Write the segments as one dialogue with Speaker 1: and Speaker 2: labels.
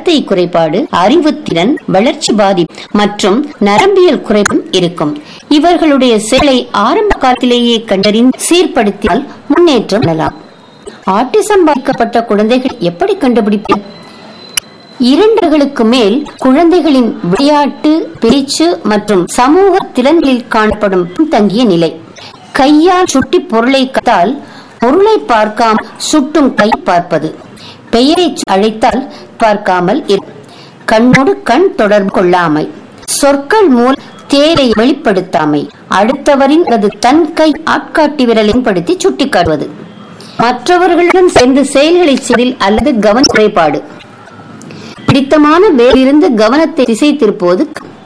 Speaker 1: நடத்தை குறைபாடு அறிவுத்திறன் வளர்ச்சி பாதிப்பு மற்றும் நரம்பியல் குறைப்பும் இருக்கும் இவர்களுடைய செயலை ஆரம்ப காலத்திலேயே கண்டறிந்து சீர்படுத்தினால் முன்னேற்றம் பெறலாம் ஆட்டிசம் பாதிக்கப்பட்ட குழந்தைகள் எப்படி கண்டுபிடிப்பது இரண்டுகளுக்கு மேல் குழந்தைகளின் விளையாட்டு பேச்சு மற்றும் சமூக திறன்களில் காணப்படும் பின்தங்கிய நிலை கையால் சுட்டி பொருளை கத்தால் பொருளை பார்க்காமல் சுட்டும் கை பார்ப்பது பெயரை அழைத்தால் பார்க்காமல் இரு கண்ணோடு கண் தொடர்பு கொள்ளாமை சொற்கள் மூலம் தேரை வெளிப்படுத்தாமை அடுத்தவரின் அது தன் கை ஆட்காட்டி விரலின் படுத்தி சுட்டிக்காட்டுவது மற்றவர்களுடன் சேர்ந்து செயல்களை செய்வதில் அல்லது கவன குறைபாடு பிடித்தமான வேலிருந்து கவனத்தை திசை திருப்புவது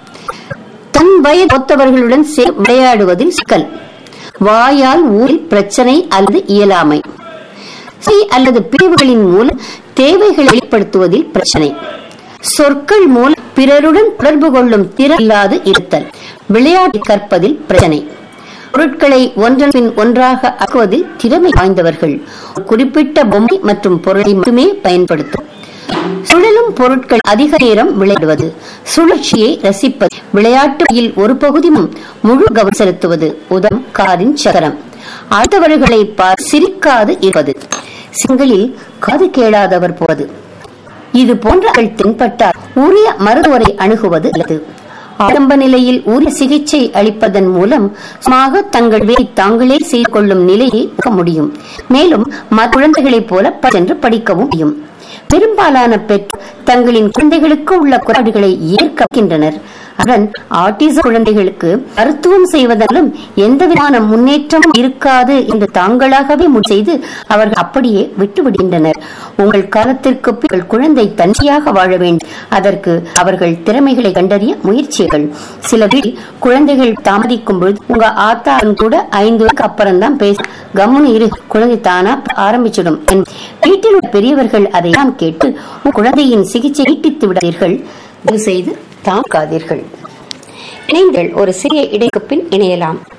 Speaker 1: தன் வயது ஒத்தவர்களுடன் சேர்ந்து விளையாடுவதில் சிக்கல் வாயால் ஊரில் பிரச்சனை அல்லது இயலாமை செய் அல்லது பிரிவுகளின் மூலம் தேவைகளை வெளிப்படுத்துவதில் பிரச்சனை சொற்கள் மூலம் பிறருடன் தொடர்பு கொள்ளும் திறன் இல்லாது இருத்தல் விளையாட்டு கற்பதில் பிரச்சனை பொருட்களை ஒன்றன் பின் ஒன்றாக ஆக்குவதில் திறமை வாய்ந்தவர்கள் குறிப்பிட்ட பொம்மை மற்றும் பொருளை மட்டுமே பயன்படுத்தும் சுழலும் பொருட்கள் அதிக நேரம் விளையாடுவது சுழற்சியை ரசிப்பது விளையாட்டுயில் ஒரு பகுதியும் முழு கவனம் செலுத்துவது உதம் காரின் சக்கரம் அடுத்தவர்களை பார் சிரிக்காது இருப்பது சிங்களில் காது கேளாதவர் போவது இது போன்றவர்கள் தென்பட்டால் உரிய மருத்துவரை அணுகுவது அல்லது ஆரம்ப நிலையில் உரிய சிகிச்சை அளிப்பதன் மூலம் சுமாக தங்கள் வேலை தாங்களே செய்து கொள்ளும் நிலையை முடியும் மேலும் மற்ற குழந்தைகளைப் போல சென்று படிக்கவும் முடியும் பெரும்பாலான பெற்றோர் தங்களின் குழந்தைகளுக்கு உள்ள குறைபாடுகளை ஏற்கின்றனர் அதன் ஆட்டிசம் குழந்தைகளுக்கு மருத்துவம் செய்வதாலும் எந்தவிதமான முன்னேற்றமும் இருக்காது என்று தாங்களாகவே செய்து அவர்கள் அப்படியே விட்டுவிடுகின்றனர் உங்கள் காலத்திற்கு பின் குழந்தை தனியாக வாழ வேண்டும் அதற்கு அவர்கள் திறமைகளை கண்டறிய முயற்சிகள் சில வீட்டில் குழந்தைகள் தாமதிக்கும் பொழுது உங்க ஆத்தாவும் கூட ஐந்து வயதுக்கு அப்புறம் தான் பேச கம்முனு இரு குழந்தை தானா ஆரம்பிச்சிடும் வீட்டில் உள்ள பெரியவர்கள் அதையெல்லாம் கேட்டு உன் குழந்தையின் சிகிச்சை நீட்டித்து விடாதீர்கள் தயவு செய்து தாக்காதீர்கள் இணைந்தல் ஒரு சிறிய இடைக்கு பின் இணையலாம்